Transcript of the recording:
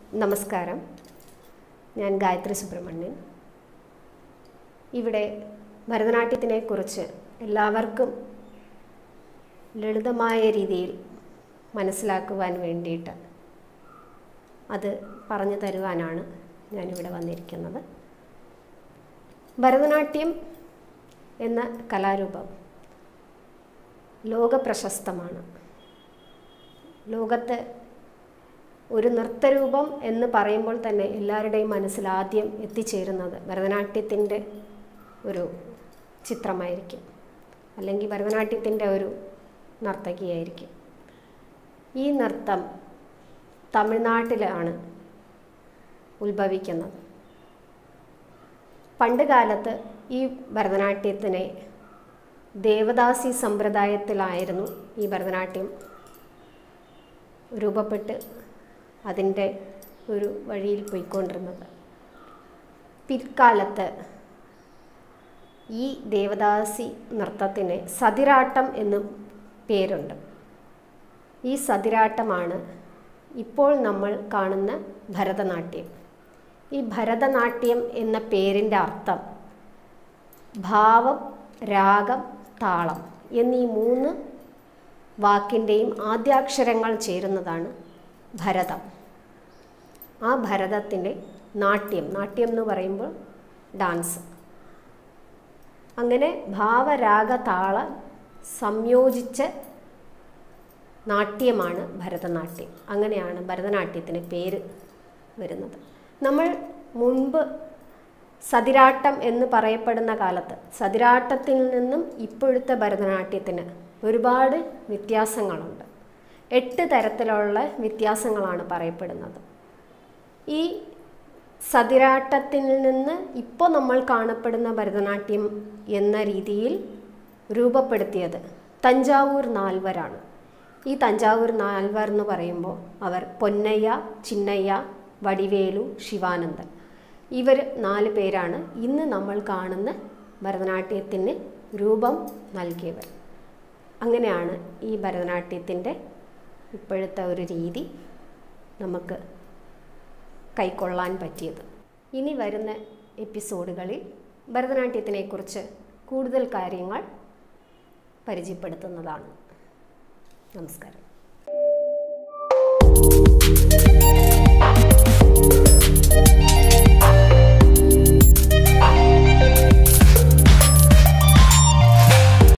നമസ്കാരം ഞാൻ ഗായത്രി സുബ്രഹ്മണ്യൻ ഇവിടെ ഭരതനാട്യത്തിനെ കുറിച്ച് എല്ലാവർക്കും ലളിതമായ രീതിയിൽ മനസ്സിലാക്കുവാൻ വേണ്ടിയിട്ട് അത് പറഞ്ഞു തരുവാനാണ് ഞാനിവിടെ വന്നിരിക്കുന്നത് ഭരതനാട്യം എന്ന കലാരൂപം ലോകപ്രശസ്തമാണ് ലോകത്ത് ഒരു നൃത്തരൂപം എന്ന് പറയുമ്പോൾ തന്നെ എല്ലാവരുടെയും മനസ്സിൽ ആദ്യം എത്തിച്ചേരുന്നത് ഭരതനാട്യത്തിൻ്റെ ഒരു ചിത്രമായിരിക്കും അല്ലെങ്കിൽ ഭരതനാട്യത്തിൻ്റെ ഒരു നർത്തകിയായിരിക്കും ഈ നൃത്തം തമിഴ്നാട്ടിലാണ് ഉത്ഭവിക്കുന്നത് പണ്ട് കാലത്ത് ഈ ഭരതനാട്യത്തിനെ ദേവദാസി സമ്പ്രദായത്തിലായിരുന്നു ഈ ഭരതനാട്യം രൂപപ്പെട്ട് അതിൻ്റെ ഒരു വഴിയിൽ പോയിക്കൊണ്ടിരുന്നത് പിൽക്കാലത്ത് ഈ ദേവദാസി നൃത്തത്തിന് സതിരാട്ടം എന്നും പേരുണ്ട് ഈ സതിരാട്ടമാണ് ഇപ്പോൾ നമ്മൾ കാണുന്ന ഭരതനാട്യം ഈ ഭരതനാട്യം എന്ന പേരിൻ്റെ അർത്ഥം ഭാവം രാഗം താളം എന്നീ മൂന്ന് വാക്കിൻ്റെയും ആദ്യാക്ഷരങ്ങൾ ചേരുന്നതാണ് ഭരതം ആ ഭരതത്തിൻ്റെ നാട്യം നാട്യം എന്ന് പറയുമ്പോൾ ഡാൻസ് അങ്ങനെ ഭാവരാഗ താള സംയോജിച്ച നാട്യമാണ് ഭരതനാട്യം അങ്ങനെയാണ് ഭരതനാട്യത്തിന് പേര് വരുന്നത് നമ്മൾ മുൻപ് സതിരാട്ടം എന്ന് പറയപ്പെടുന്ന കാലത്ത് സതിരാട്ടത്തിൽ നിന്നും ഇപ്പോഴത്തെ ഭരതനാട്യത്തിന് ഒരുപാട് വ്യത്യാസങ്ങളുണ്ട് എട്ട് തരത്തിലുള്ള വ്യത്യാസങ്ങളാണ് പറയപ്പെടുന്നത് ഈ സതിരാട്ടത്തിൽ നിന്ന് ഇപ്പോൾ നമ്മൾ കാണപ്പെടുന്ന ഭരതനാട്യം എന്ന രീതിയിൽ രൂപപ്പെടുത്തിയത് തഞ്ചാവൂർ നാൽവരാണ് ഈ തഞ്ചാവൂർ നാൽവർ എന്ന് പറയുമ്പോൾ അവർ പൊന്നയ്യ ചിന്നയ്യ വടിവേലു ശിവാനന്ദൻ ഇവർ നാല് പേരാണ് ഇന്ന് നമ്മൾ കാണുന്ന ഭരതനാട്യത്തിന് രൂപം നൽകിയവർ അങ്ങനെയാണ് ഈ ഭരതനാട്യത്തിൻ്റെ ഇപ്പോഴത്തെ ഒരു രീതി നമുക്ക് കൈക്കൊള്ളാൻ പറ്റിയത് ഇനി വരുന്ന എപ്പിസോഡുകളിൽ ഭരതനാട്യത്തിനെക്കുറിച്ച് കൂടുതൽ കാര്യങ്ങൾ പരിചയപ്പെടുത്തുന്നതാണ് നമസ്കാരം